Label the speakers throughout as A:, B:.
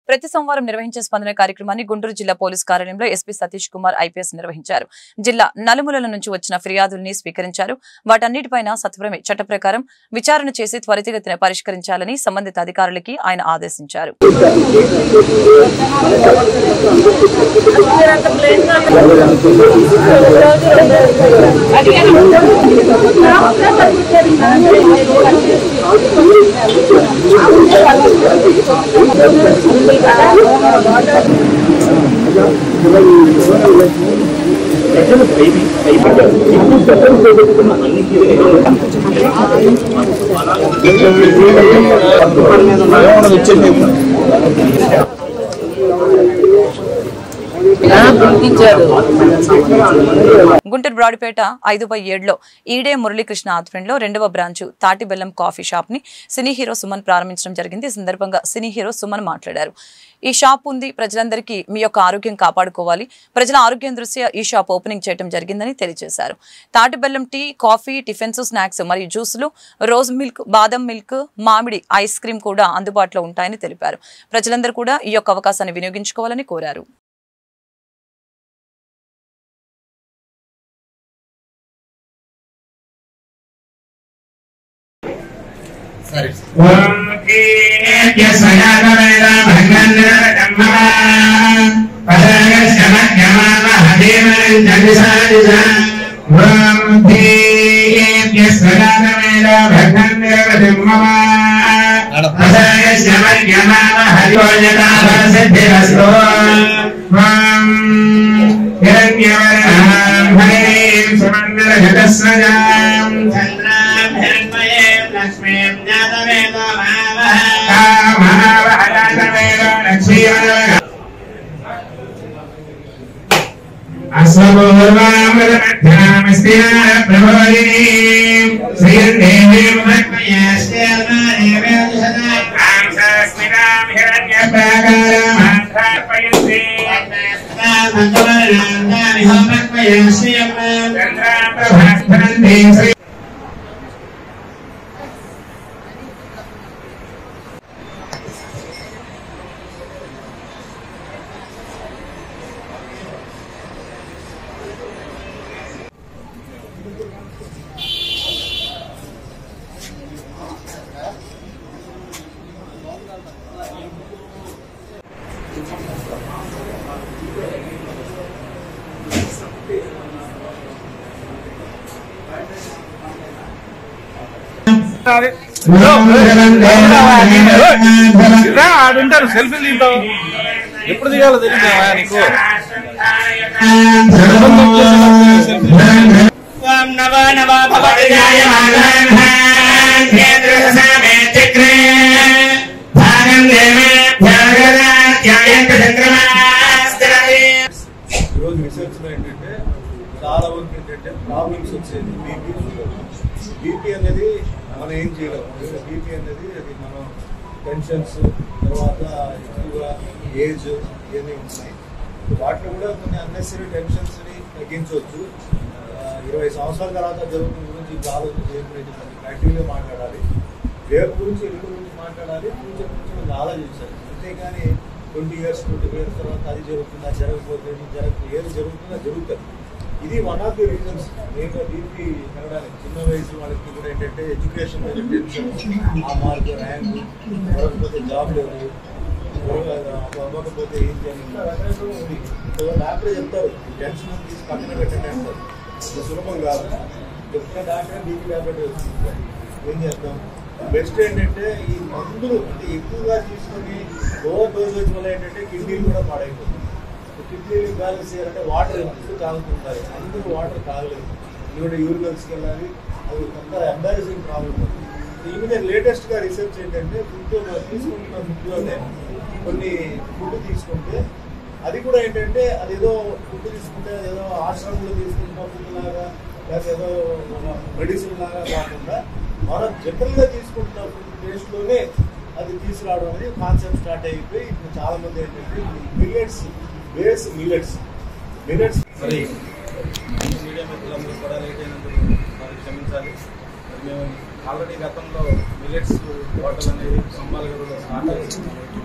A: ప్రతి సోమవారం నిర్వహించే స్పందన కార్యక్రమాన్ని గుంటూరు జిల్లా పోలీస్ కార్యాలయంలో ఎస్పీ సతీష్ కుమార్ ఐపీఎస్ నిర్వహించారు జిల్లా నలుమూలల నుంచి వచ్చిన ఫిర్యాదుల్ని స్వీకరించారు వాటన్నిటిపైన సత్వరమే చట్ట ప్రకారం విచారణ చేసి త్వరితగతిన పరిష్కరించాలని సంబంధిత అధికారులకి ఆయన ఆదేశించారు గుంటూరు బ్రాడిపేట ఐదు బై ఏడులో ఈడే మురళీకృష్ణ ఆధ్వర్యంలో రెండవ బ్రాంచ్ తాటిబెల్లం కాఫీ షాప్ ని సినీ హీరో సుమన్ ప్రారంభించడం జరిగింది ఈ సందర్భంగా సినీ హీరో సుమన్ మాట్లాడారు ఈ షాప్ ఉంది ప్రజలందరికీ మీ యొక్క ఆరోగ్యం కాపాడుకోవాలి ప్రజల ఆరోగ్యం దృష్ట్యా ఈ షాప్ ఓపెనింగ్ చేయడం జరిగిందని తెలియజేశారు తాటిబెల్లం టీ కాఫీ టిఫిన్స్ స్నాక్స్ మరియు జ్యూసులు రోజ్ మిల్క్ బాదం మిల్క్ మామిడి ఐస్ క్రీమ్ కూడా అందుబాటులో ఉంటాయని తెలిపారు ప్రజలందరూ కూడా ఈ యొక్క అవకాశాన్ని వినియోగించుకోవాలని కోరారు
B: ఆడుంటారు సెల్ఫీలు తీద్దాం ఎప్పుడు దిగాలో తెలియదా నీకు
C: ఈరోజు రీసెర్చ్ లో ఏంటంటే చాలా వరకు ఏంటంటే ప్రాబ్లమ్స్ వచ్చేది బీపీ షుగర్ బీపీ అనేది మనం ఏం చేయలేము బీపీ అనేది అది మనం టెన్షన్స్ తర్వాత ఎక్కువగా ఏజ్ ఇవన్నీ ఉన్నాయి వాటిలో కూడా కొన్ని అన్నెసరీ టెన్షన్స్ ని తగ్గించవచ్చు ఆ, ఇరవై సంవత్సరాల తర్వాత జరుగుతున్న గురించి ఇప్పుడు ఆలోచన చేయకుండా ప్రాక్టికల్గా మాట్లాడాలి రేపు గురించి ఎల్లుండి గురించి మాట్లాడాలి ఫ్యూచర్ గురించి కొంచెం ఆలోచించాలి అంతేగాని ట్వంటీ ఇయర్స్ ట్వంటీ ఇయర్స్ తర్వాత అది జరుగుతుందా జరగకపోతే ఇది జరగదు ఏది జరుగుతుందో జరుగుతుంది ఇది వన్ ఆఫ్ ది రీజన్స్ నేను బీపీ పెరగడానికి చిన్న వయసు వాళ్ళకి కూడా ఏంటంటే ఎడ్యుకేషన్ మీద టెన్షన్ ఆ మార్క్ ర్యాంక్ దొరకకపోతే జాబ్ లేదు దొరక- అవ్వకపోతే ఏం చేయాలి డాక్టర్ చెప్తారు టెన్షన్ తీసి పక్కన పెట్టండి అంటారు ఇది సులభం కాదు చెప్తే డాక్టర్ బీపీ టాబ్లెట్ వేసుకుంటారు ఏం చేస్తాం బెస్ట్ ఏంటంటే ఈ మందులు అంటే ఎక్కువగా తీసుకొని ఓవర్ డోసేజ్ వల్ల ఏంటంటే కిడ్నీలు కూడా పాడైపోతుంది కిడ్నీలు బ్యాలెన్స్ చేయాలంటే వాటర్ ఎక్కువ తాగుతుంటారు అందరూ వాటర్ తాగలేదు ఎందుకంటే యూరినల్స్కి వెళ్ళాలి అది కొంత ఎంబారసింగ్ ప్రాబ్లం ఈ మీద లేటెస్ట్ గా రీసెర్చ్ ఏంటంటే ఫుడ్ తీసుకుంటున్న ఫుడ్లోనే కొన్ని ఫుడ్ తీసుకుంటే అది కూడా ఏంటంటే అది ఏదో ఫుడ్ తీసుకుంటే ఏదో ఆశ్రమంలో తీసుకుంటున్న ఫుడ్ లాగా లేకపోతే ఏదో మెడిసిన్ లాగా కాకుండా మనం జనరల్ గా తీసుకుంటున్న ఫుడ్ టేస్ట్ లోనే అది తీసుకురావడం అనేది కాన్సెప్ట్ స్టార్ట్ అయిపోయి ఇప్పుడు చాలా మంది ఏంటంటే మిల్లెట్స్ బేస్ మిల్లెట్స్ మిల్లెట్స్
B: మరి మీడియా మిత్రులందరూ కూడా లేట్ అయినందుకు మరి క్షమించాలి మరి మేము ఆల్రెడీ గతంలో మిలెట్స్ హోటల్ అనేది సంబాల్ స్టార్ట్ చేస్తున్నాం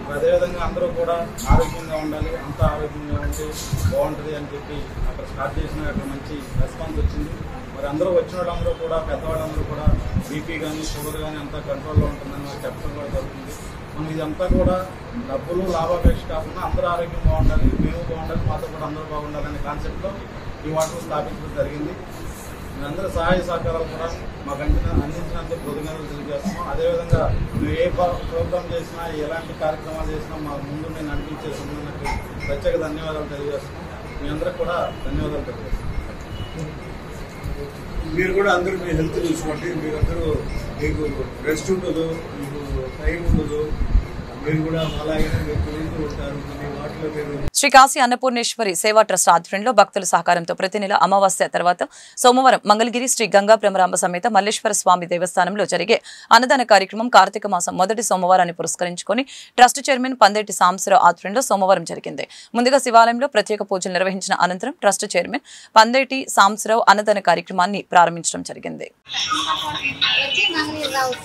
B: అదేవిధంగా అందరూ కూడా ఆరోగ్యంగా ఉండాలి అంతా ఆరోగ్యంగా ఉంటే బాగుంటుంది అని చెప్పి అక్కడ స్టార్ట్ చేసిన అక్కడ మంచి రెస్పాన్స్ వచ్చింది మరి అందరూ వచ్చిన వాళ్ళందరూ కూడా పెద్దవాళ్ళందరూ కూడా బీపీ కానీ షుగర్ కానీ అంతా కంట్రోల్లో ఉంటుందని మాకు చెప్పడం కూడా జరుగుతుంది మనం ఇదంతా కూడా డబ్బులు లాభాపేక్ష కాకుండా అందరూ ఆరోగ్యం బాగుండాలి మేము బాగుండాలి మాతో కూడా అందరూ బాగుండాలనే కాన్సెప్ట్లో ఈ వాటర్ స్థాపించడం జరిగింది మీరందరూ సహాయ సహకారాలు కూడా మాకు అందిన అందించినందుకు కృతజ్ఞతలు తెలియజేస్తున్నాం అదేవిధంగా మేము ఏ ప్రోగ్రామ్ చేసినా ఎలాంటి కార్యక్రమాలు చేసినా మా ముందు నేను నడిపించే సుమన్నకి ప్రత్యేక ధన్యవాదాలు తెలియజేస్తున్నాం మీ అందరికి కూడా ధన్యవాదాలు తెలియజేస్తున్నాం
C: మీరు కూడా అందరూ మీ హెల్త్ చూసుకోండి మీరందరూ మీకు రెస్ట్ ఉండదు మీకు టైం ఉండదు మీరు కూడా అలాగే మీరు తిరుగుతూ ఉంటారు మీ వాటిలో మీరు
A: శ్రీ కాశీ అన్నపూర్ణేశ్వరి సేవా ట్రస్ట్ ఆధ్వర్యంలో భక్తుల సహకారంతో ప్రతి నెల అమావాస్య తర్వాత సోమవారం మంగళగిరి శ్రీ గంగా భ్రమరాంబ సమేత మల్లేశ్వర స్వామి దేవస్థానంలో జరిగే అన్నదాన కార్యక్రమం కార్తీక మాసం మొదటి సోమవారాన్ని పురస్కరించుకొని ట్రస్ట్ చైర్మన్ పందేటి సాంబశివరావు ఆధ్వర్యంలో సోమవారం జరిగింది ముందుగా శివాలయంలో ప్రత్యేక పూజలు నిర్వహించిన అనంతరం ట్రస్ట్ చైర్మన్ పందేటి సాంబశివరావు అన్నదాన కార్యక్రమాన్ని ప్రారంభించడం జరిగింది
D: వచ్చి మంగళూరు రావచ్చు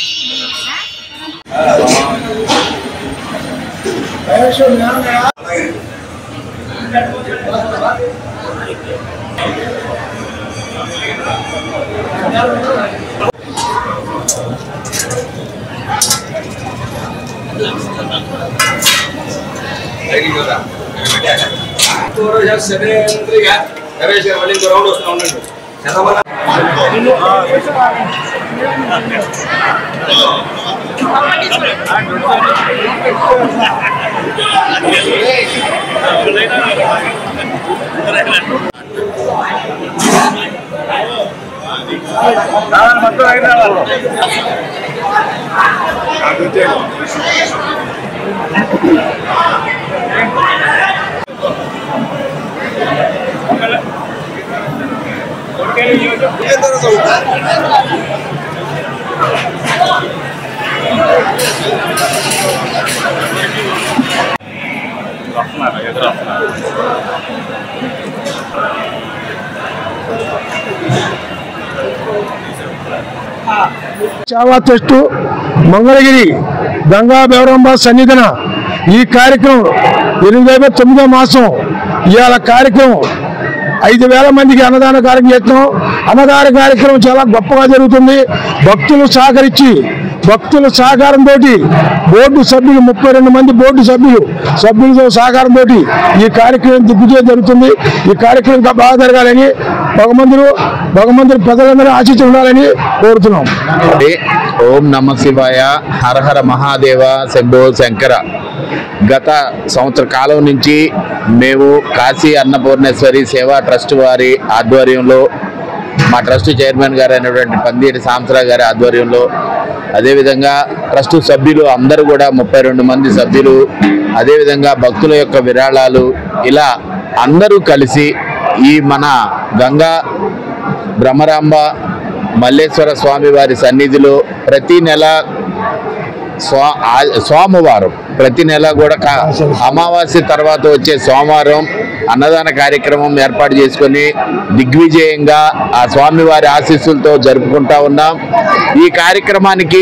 E: చావా ట్రస్ట్ మంగళగిరి గంగా బెవరంబ సన్నిధిన ఈ కార్యక్రమం ఎనిమిది వేల తొమ్మిదో మాసం ఇవాళ కార్యక్రమం ఐదు వేల మందికి అన్నదాన కార్యక్రమం చేస్తున్నాం అన్నదాన కార్యక్రమం చాలా గొప్పగా జరుగుతుంది భక్తులు సహకరించి భక్తుల సహకారంతో బోర్డు సభ్యులు ముప్పై రెండు మంది బోర్డు సభ్యులు సభ్యులతో సహకారంతో ఈ కార్యక్రమం దిగ్విజయం జరుగుతుంది ఈ కార్యక్రమం ఇంకా బాగా జరగాలని భగవంతుడు భగవంతుడు ప్రజలందరూ ఆశించి ఉండాలని కోరుతున్నాం
F: అండి. ఓం నమ శివాయ హర హర మహాదేవ శంభో శంకర గత సంవత్సర కాలం నుంచి మేము కాశీ అన్నపూర్ణేశ్వరి సేవా ట్రస్ట్ వారి ఆధ్వర్యంలో మా ట్రస్ట్ చైర్మన్ గారు అయినటువంటి పందిరి సాంసరావు గారి ఆధ్వర్యంలో అదేవిధంగా ట్రస్ట్ సభ్యులు అందరూ కూడా ముప్పై రెండు మంది సభ్యులు అదేవిధంగా భక్తుల యొక్క విరాళాలు ఇలా అందరూ కలిసి ఈ మన గంగా భ్రమరాంబ మల్లేశ్వర స్వామి వారి సన్నిధిలో ప్రతి నెల స్వా ఆ- సోమవారం ప్రతి నెల కూడా కా- అమావాస్య తర్వాత వచ్చే సోమవారం అన్నదాన కార్యక్రమం ఏర్పాటు చేసుకొని దిగ్విజయంగా ఆ స్వామివారి ఆశీస్సులతో జరుపుకుంటా ఉన్నాం ఈ కార్యక్రమానికి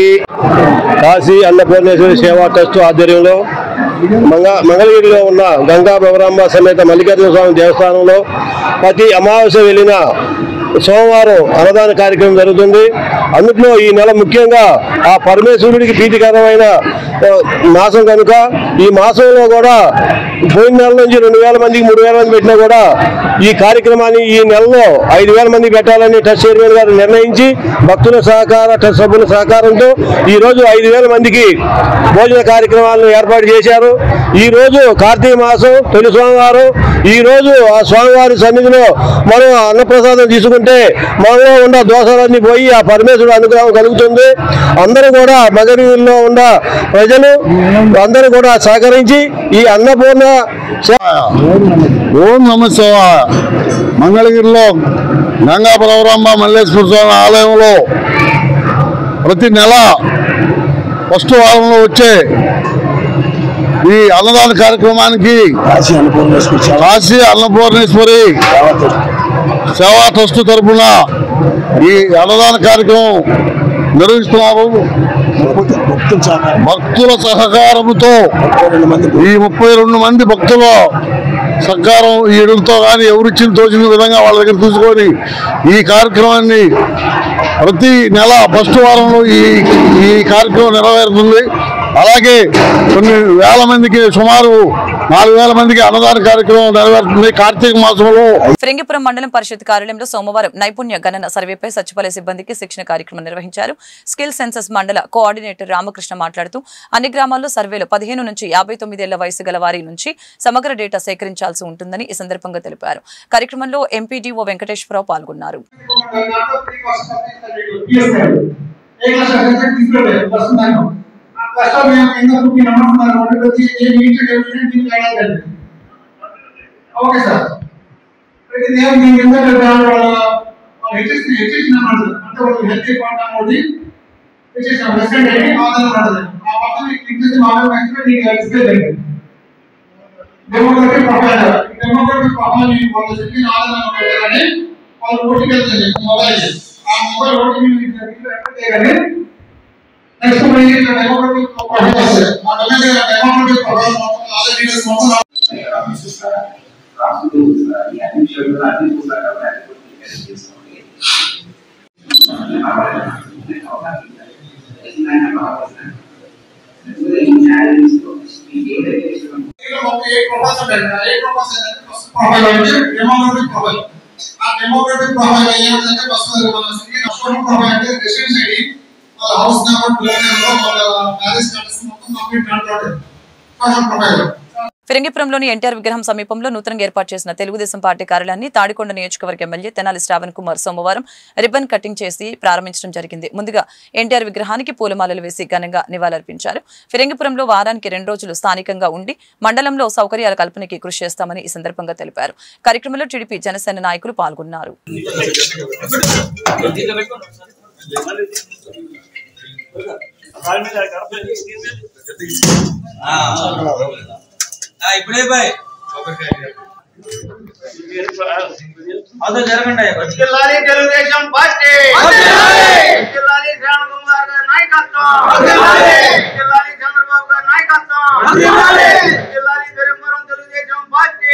E: కాశీ అన్నపూర్ణేశ్వరి సేవా ట్రస్ట్ ఆధ్వర్యంలో మంగ మంగళగిరిలో ఉన్న గంగా భవరాంబ సమేత మల్లికార్జున స్వామి దేవస్థానంలో ప్రతి అమావాస్య వెళ్ళిన సోమవారం అన్నదాన కార్యక్రమం జరుగుతుంది అందులో ఈ నెల ముఖ్యంగా ఆ పరమేశ్వరుడికి ప్రీతికరమైన ఆ, మాసం కనుక ఈ మాసంలో కూడా పోయిన నెల నుంచి రెండు వేల మందికి మూడు వేల మంది పెట్టినా కూడా ఈ కార్యక్రమాన్ని ఈ నెలలో ఐదు వేల మంది పెట్టాలని ట్రస్ట్ చైర్మన్ గారు నిర్ణయించి భక్తుల సహకార ట్రస్ట్ సభ్యుల సహకారంతో ఈ రోజు ఐదు వేల మందికి భోజన కార్యక్రమాలను ఏర్పాటు చేశారు ఈ రోజు కార్తీక మాసం తొలి సోమవారం ఈ రోజు ఆ స్వామివారి సన్నిధిలో మనం అన్నప్రసాదం తీసుకుంటే మనలో ఉన్న దోషాలన్నీ పోయి ఆ పరమేశ్వరుడు అనుగ్రహం కలుగుతుంది అందరూ కూడా మగరిలో ఉన్న ప్రజలు అందరూ కూడా సహకరించి ఈ అన్నపూర్ణ సే-
G: ఓం నమ శివాయ మంగళగిరిలో గంగా బలవరాంబ మల్లేశ్వర స్వామి ఆలయంలో ప్రతి నెల ఫస్ట్ వారంలో వచ్చే ఈ అన్నదాన కార్యక్రమానికి కాశీ అన్నపూర్ణేశ్వరి సేవా ట్రస్ట్ తరఫున ఈ అన్నదాన కార్యక్రమం నిర్వహిస్తున్నారు భక్తుల సహకారంతో ఈ ముప్పై రెండు మంది భక్తుల సహకారం ఈ ఎడులతో కానీ ఎవరిచ్చిన తోచిన విధంగా వాళ్ళ దగ్గర తీసుకొని ఈ కార్యక్రమాన్ని ప్రతి నెల ఫస్ట్ వారంలో ఈ ఈ కార్యక్రమం నెరవేరుతుంది అలాగే కొన్ని వేల మందికి సుమారు నాలుగు వేల మందికి అన్నదాన కార్యక్రమం నెరవేరుతుంది కార్తీక మాసంలో
A: ఫిరంగిపురం మండలం పరిషత్ కార్యాలయంలో సోమవారం నైపుణ్య గణన సర్వేపై సచివాలయ సిబ్బందికి శిక్షణ కార్యక్రమం నిర్వహించారు స్కిల్ సెన్సస్ మండల కోఆర్డినేటర్ రామకృష్ణ మాట్లాడుతూ అన్ని గ్రామాల్లో సర్వేలో పదిహేను నుంచి యాభై తొమ్మిదేళ్ల వయసు గల వారి నుంచి సమగ్ర డేటా సేకరించాల్సి ఉంటుందని ఈ సందర్భంగా తెలిపారు కార్యక్రమంలో ఎంపీడీఓ వెంకటేశ్వరరావు పాల్గొన్నారు
H: ఓకే సార్ ప్రతి దేవుడు నేను ఎందుకంటే వాళ్ళ హెచ్ఎస్ హెచ్ఎస్ అంటే వాళ్ళు హెల్త్ డిపార్ట్మెంట్ ఒకటి హెచ్ఎస్ వెస్టర్న్ డైరీ ఆధార్ పడుతుంది ఆ పక్కన క్లిక్ చేసి ఆధార్ మ్యాక్స్ నీకు డిస్ప్లే జరిగింది డెమోక్రటిక్ ప్రొఫైల్ డెమోక్రటిక్ ప్రొఫైల్ మీకు వాళ్ళు చెప్పిన ఆధార్ పెట్టారని వాళ్ళు ఓటీపీ వెళ్తుంది మొబైల్ ఆ మొబైల్ ఓటీపీ చేయగానే నెక్స్ట్ మళ్ళీ డెమోక్రటిక్ ప్రొఫైల్ వస్తుంది ఆటోమేటిక్ డెమోక్రటిక్ ప్రొఫైల్ మొత్తం ఆధార్ డీటెయిల్స్ మొత్తం ముప్పై ఏడు ప్రొఫైల్స్ ఉంటాయి కదా ఏ ప్రొఫైల్స్ అంటే ఫస్ట్ ప్రొఫైల్ అంటే డెమోక్రటిక్ ప్రొఫైల్ ఆ డెమోక్రటిక్ ప్రొఫైల్ ఏమంటే ఫస్ట్ మన సింగిల్ అఫోర్డబుల్ ప్రొఫైల్ అంటే రెసిడెన్స్ ఐడి వాళ్ళ హౌస్ నెంబర్ బిల్డింగ్ నెంబర్ వాళ్ళ మ్యారేజ్ స్టేటస్ మొత్తం కంప్లీట్ దాంట్లో ఫస్ట్ ప్రొఫైల్
A: ఫిరంగిపురంలోని ఎన్టీఆర్ విగ్రహం సమీపంలో నూతనంగా ఏర్పాటు చేసిన తెలుగుదేశం పార్టీ కార్యాలయాన్ని తాడికొండ నియోజకవర్గ ఎమ్మెల్యే తెనాలి శ్రావణ్ కుమార్ సోమవారం రిబ్బన్ కటింగ్ చేసి ప్రారంభించడం జరిగింది ముందుగా ఎన్టీఆర్ విగ్రహానికి పూలమాలలు వేసి ఘనంగా నివాళులర్పించారు ఫిరంగిపురంలో వారానికి రెండు రోజులు స్థానికంగా ఉండి మండలంలో సౌకర్యాల కల్పనకి కృషి చేస్తామని ఈ సందర్భంగా తెలిపారు కార్యక్రమంలో టీడీపీ జనసేన నాయకులు పాల్గొన్నారు
I: ఇప్పుడే బాయ్ అదో జరగండి
H: జిల్లాని తెలుగుదేశం పార్టీ జిల్లాని శ్యామ్ కుమార్ గారి నాయకత్వం జిల్లాని చంద్రబాబు గారి నాయకత్వం జిల్లాని పెరుమరం తెలుగుదేశం పార్టీ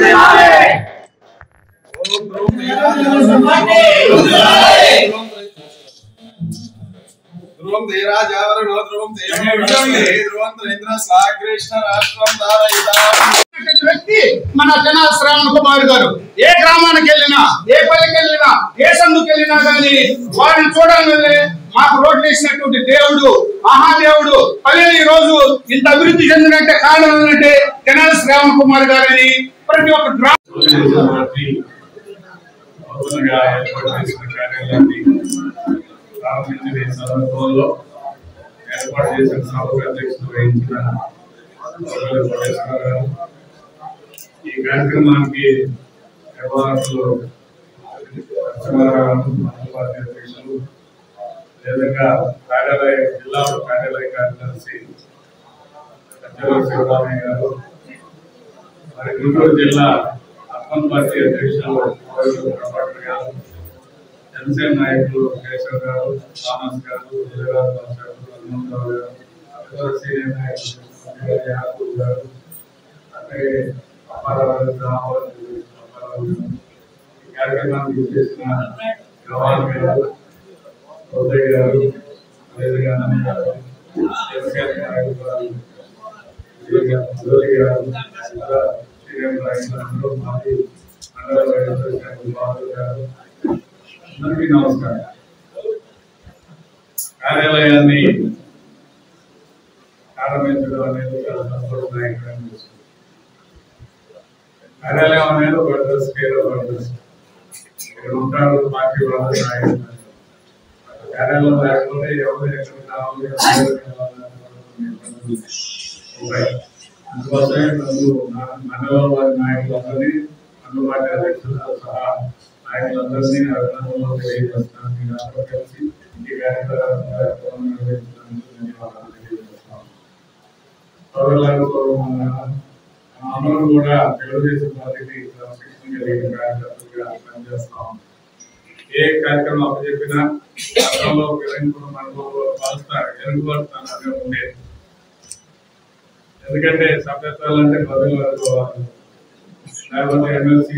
C: ధ్రువం ధీరాజావర ధ్రువం ధ్రువం త్రేంద్ర సాకృష్ణ రాష్ట్రం దారయితా
H: వ్యక్తి మన జనాల శ్రావణ్ కుమార్ గారు ఏ గ్రామానికి వెళ్ళినా ఏ పల్లెకి వెళ్ళినా ఏ సందుకి వెళ్ళినా కానీ వారిని చూడగానే మాకు రోడ్లు వేసినటువంటి దేవుడు మహాదేవుడు పల్లెలు ఈ రోజు ఇంత అభివృద్ధి చెందినట్టే కారణం ఏంటంటే జనాల శ్రావణ్ కుమార్ గారని ప్రతి ఒక్క గ్రామం
J: నూతనంగా ఏర్పాటు చేసిన కార్యాలయాన్ని ప్రారంభించిన ఈ సందర్భంలో ఏర్పాటు చేసిన సభకు అధ్యక్షత వహించిన గౌరవ కోటేశ్వర గారు ఈ కార్యక్రమానికి నిర్వాహకులు లక్ష్మణరావు పార్టీ అధ్యక్షులు అదేవిధంగా కార్యాలయ జిల్లా కార్యాలయ కార్యదర్శి సజ్జల శివరామయ్య గారు మరి గుంటూరు జిల్లా అర్బన్ పార్టీ అధ్యక్షులు కోయిల ప్రభాకర్ గారు జనసేన నాయకులు కేశవ్ గారు థామస్ గారు విజయరాజు దాస్ గారు హనుమంతరావు గారు ఇతర సీనియర్ నాయకులు సంజయ్ యాదవ్ గారు అలాగే అప్పారావు గారు రామారావు గారు, అప్పారావు గారు ఈ కార్యక్రమానికి చేసిన గవాన్ గారు ఉదయ్ గారు అదేవిధంగా నన్ను గారు జనసేన నాయకులు గారు అందరికీ నమస్కారం కార్యాలయాన్ని ప్రారంభించడం అనేది చాలా సంతోషదాయకమైన విషయం కార్యాలయం అనేది ఒక అడ్రస్ పేరు ఒక అడ్రస్ ఇక్కడ ఉంటారు పార్టీ వాళ్ళు నాయకులు కార్యాలయం లేకపోతే ఎవరు ఎక్కడ కావాలి ఎవరు ఎక్కడ కావాలి ఉంటాయి అందుకోసమే నన్ను మండలం వారి నాయకులందరినీ అందుబాటు అధ్యక్షులతో సహా నాయకులందరినీ అభినందనలు తెలియజేస్తాను మీరు అందరూ కలిసి ఈ కార్యక్రమం నిర్వహించినందుకు ధన్యవాదాలు తెలియజేస్తాను సోదరులకు మన అందరూ కూడా తెలుగుదేశం పార్టీకి క్రమశిక్షణ కలిగిన కార్యకర్తలుగా పనిచేస్తాం ఏ కార్యక్రమం అప్పచెప్పినా గతంలో విరంగులు మనకు వలుస్తారు వెనుకబడుతానని ఉండేది ఎందుకంటే సభ్యత్వాలు అంటే బదులు అనుకోవాలి లేకపోతే ఎమ్మెల్సీ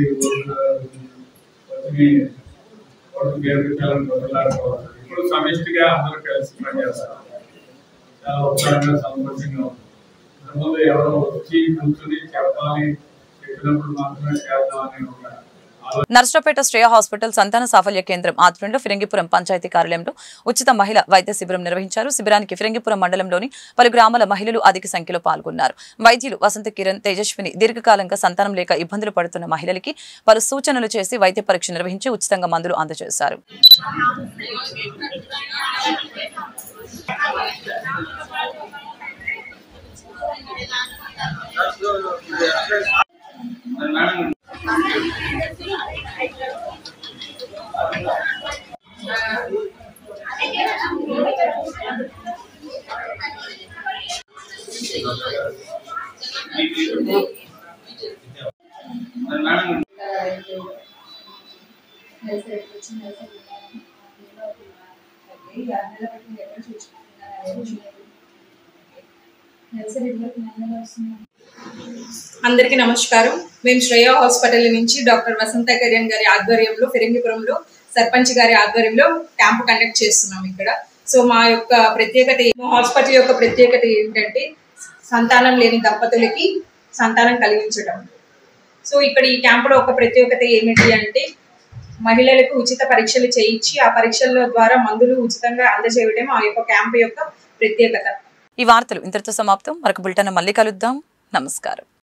J: వచ్చి ఓటు గెలిపించాలని బదులాడుకోవాలి ఇప్పుడు సమిష్టిగా అందరూ కలిసి పనిచేస్తారు చాలా ఉత్సాహంగా సంతోషంగా ఉంది అందులో ఎవరో వచ్చి కూర్చుని చెప్పాలి చెప్పినప్పుడు మాత్రమే చేద్దాం అనే ఒక
A: నర్సరావుపేట శ్రేయ హాస్పిటల్ సంతాన సాఫల్య కేంద్రం ఆధ్వర్యంలో ఫిరంగిపురం పంచాయతీ కార్యాలయంలో ఉచిత మహిళ వైద్య శిబిరం నిర్వహించారు శిబిరానికి ఫిరంగిపురం మండలంలోని పలు గ్రామాల మహిళలు అధిక సంఖ్యలో పాల్గొన్నారు వైద్యులు వసంత కిరణ్ తేజస్విని దీర్ఘకాలంగా సంతానం లేక ఇబ్బందులు పడుతున్న మహిళలకి పలు సూచనలు చేసి వైద్య పరీక్ష నిర్వహించి ఉచితంగా మందులు అందజేశారు
K: అందరికీ నమస్కారం మేము శ్రేయ హాస్పిటల్ నుంచి డాక్టర్ వసంత కళ్యాణ్ గారి ఆధ్వర్యంలో ఫిరంగిపురంలో సర్పంచ్ గారి ఆధ్వర్యంలో క్యాంపు కండక్ట్ చేస్తున్నాం ఇక్కడ సో మా యొక్క ప్రత్యేకత మా హాస్పిటల్ యొక్క ప్రత్యేకత ఏంటంటే సంతానం లేని దంపతులకి సంతానం కలిగించడం సో ఇక్కడ ఈ క్యాంపులో ఒక ప్రత్యేకత ఏమిటి అంటే మహిళలకు ఉచిత పరీక్షలు చేయించి ఆ పరీక్షల ద్వారా మందులు ఉచితంగా అందజేయడం ఆ యొక్క క్యాంపు యొక్క ప్రత్యేకత
A: ఈ వార్తలు ఇంతటితో సమాప్తం మరొక బులెటిన్ మళ్ళీ కలుద్దాం నమస్కారం